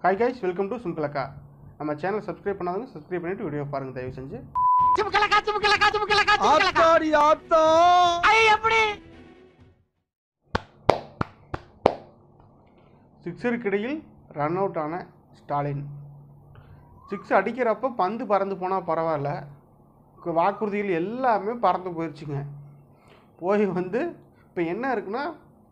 hi guys welcome to சிம்பிளக்கா நம்ம channel subscribe பண்ணாதவங்க சப்ஸ்கிரைப் பண்ணிட்டு வீடியோ பாருங்க தயவு செஞ்சு சிமுக்கலக்கா சிமுக்கலக்கா சிமுக்கலக்கா சிமுக்கலக்கா ஆத்தாடி ஆத்தா ஐ எப்படி சிக்ஸருக்கு இடையில் ரன் அவுட் ஆன ஸ்டாலின் சிக்ஸ் அடிக்கிறப்ப பந்து பறந்து போனால் பரவாயில்ல கு- வாக்குறுதிகள் எல்லாமே பறந்து போயிடுச்சுங்க போய் வந்து இப்போ என்ன இருக்குன்னா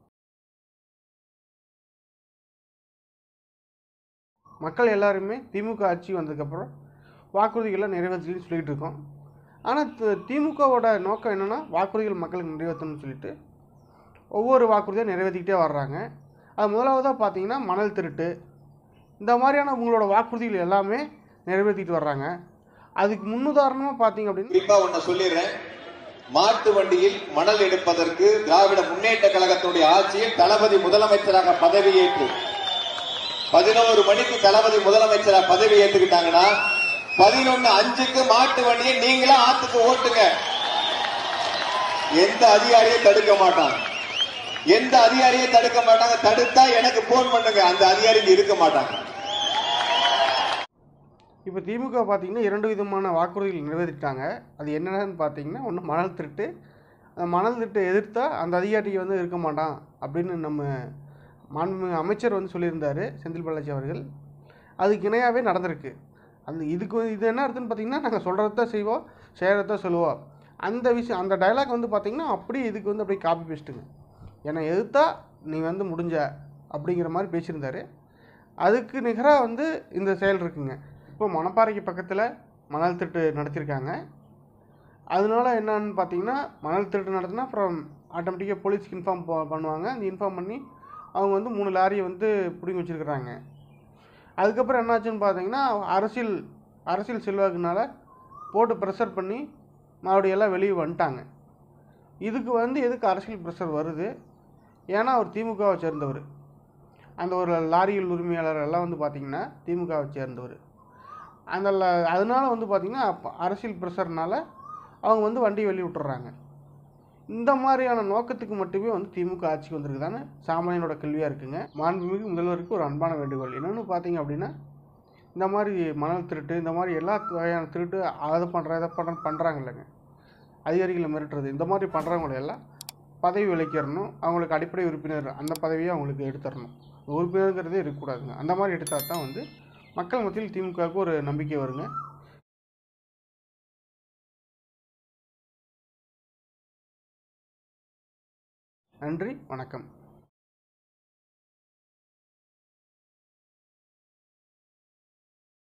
மக்கள் எல்லாருமே திமுக ஆட்சி வந்ததுக்கப்புறம் வாக்குறுதிகளை நிறைவேற்றலன்னு சொல்லிட்டு இருக்கோம் ஆனால் திமுகவோட நோக்கம் என்னென்னா வாக்குறுதிகள் மக்களுக்கு நிறைவேற்றணும்னு சொல்லிட்டு ஒவ்வொரு வாக்குறுதியாக நிறைவேற்றிக்கிட்டே வர்றாங்க அது முதலாவதாக பார்த்தீங்கன்னா மணல் திருட்டு இந்த மாதிரியான உங்களோட வாக்குறுதிகள் எல்லாமே நிறைவேற்றிட்டு வர்றாங்க அதுக்கு முன்னுதாரணமாக பார்த்தீங்க அப்படின்னா குறிப்பா ஒண்ண சொல்லிடுறேன் மாட்டு வண்டியில் மணல் எடுப்பதற்கு திராவிட முன்னேற்ற கழகத்தினுடைய ஆட்சியில் தளபதி முதலமைச்சராக பதவியேற்று பதினோரு மணிக்கு தளபதி முதலமைச்சரா பதவி ஏத்துக்கிட்டாங்கன்னா பதினொன்னு அஞ்சுக்கு மாட்டு வண்டியை நீங்களா ஆத்துக்கு ஓட்டுங்க எந்த அதிகாரியும் தடுக்க மாட்டாங்க எந்த அதிகாரியும் தடுக்க மாட்டாங்க தடுத்தா எனக்கு போன் பண்ணுங்க அந்த அதிகாரி இங்க இருக்க மாட்டாங்க இப்போ திமுக பார்த்தீங்கன்னா இரண்டு விதமான வாக்குறுதிகள் நிறைவேற்றிட்டாங்க அது என்னென்னு பார்த்தீங்கன்னா ஒன்று மணல் திருட்டு அந்த மணல் திருட்டை எதிர்த்தா அந்த அதிகாரி வந்து இருக்க மாட்டான் அப்படின்னு நம்ம மாண்புமிகு அமைச்சர் வந்து சொல்லியிருந்தார் செந்தில் பாலாஜி அவர்கள் அதுக்கு இணையாகவே நடந்திருக்கு அந்த இதுக்கு வந்து இது என்ன அர்த்தம்னு பார்த்தீங்கன்னா நாங்கள் சொல்கிறத தான் செய்வோம் செய்கிறத தான் சொல்லுவோம் அந்த விஷயம் அந்த டயலாக் வந்து பார்த்தீங்கன்னா அப்படியே இதுக்கு வந்து அப்படியே காப்பி பேஸ்ட்டுங்க என்னை எதிர்த்தா நீ வந்து முடிஞ்ச அப்படிங்கிற மாதிரி பேசியிருந்தாரு அதுக்கு நிகராக வந்து இந்த செயல் இருக்குங்க இப்போ மணப்பாறைக்கு பக்கத்தில் மணல் திருட்டு நடத்தியிருக்காங்க அதனால என்னன்னு பார்த்தீங்கன்னா மணல் திருட்டு நடத்தினா அப்புறம் ஆட்டோமேட்டிக்காக போலீஸ்க்கு இன்ஃபார்ம் பண்ணுவாங்க அந்த இன்ஃபார்ம் பண்ணி அவங்க வந்து மூணு லாரியை வந்து பிடிங்கி வச்சுருக்குறாங்க அதுக்கப்புறம் என்னாச்சுன்னு பார்த்தீங்கன்னா அரசியல் அரசியல் செல்வாக்குனால போட்டு ப்ரெஷர் பண்ணி மறுபடியும் எல்லாம் வெளியே வந்துட்டாங்க இதுக்கு வந்து எதுக்கு அரசியல் ப்ரெஷர் வருது ஏன்னா அவர் திமுகவை சேர்ந்தவர் அந்த ஒரு லாரியில் உரிமையாளர் எல்லாம் வந்து பார்த்திங்கன்னா திமுகவை சேர்ந்தவர் அந்த ல- அதனால வந்து பார்த்திங்கன்னா அப்ப அரசியல் ப்ரெஷர்னால அவங்க வந்து வண்டி வெளியே விட்டுறாங்க இந்த மாதிரியான நோக்கத்துக்கு மட்டுமே வந்து திமுக ஆட்சிக்கு வந்திருக்குதான்னு சாமானியனோட கேள்வியாக இருக்குங்க மாண்புமிகு முதல்வருக்கு ஒரு அன்பான வேண்டுகோள் என்னென்னு பார்த்தீங்க அப்படின்னா இந்த மாதிரி மணல் திருட்டு இந்த மாதிரி எல்லா வகையான திருட்டு அதை பண்ணுற இதை பண்ணுற பண்ணுறாங்க இல்லைங்க அதிகாரிகளை மிரட்டுறது இந்த மாதிரி பண்ணுறவங்களை எல்லாம் பதவி விலக்கிடணும் அவங்களுக்கு அடிப்படை உறுப்பினர் அந்த பதவியை அவங்களுக்கு எடுத்துடணும் உறுப்பினருங்கிறதே இருக்கக்கூடாதுங்க அந்த மாதிரி எடுத்தால் தான் வந்து மக்கள் மத்தியில் திமுகவுக்கு ஒரு நம்பிக்கை வருங்க நன்றி வணக்கம்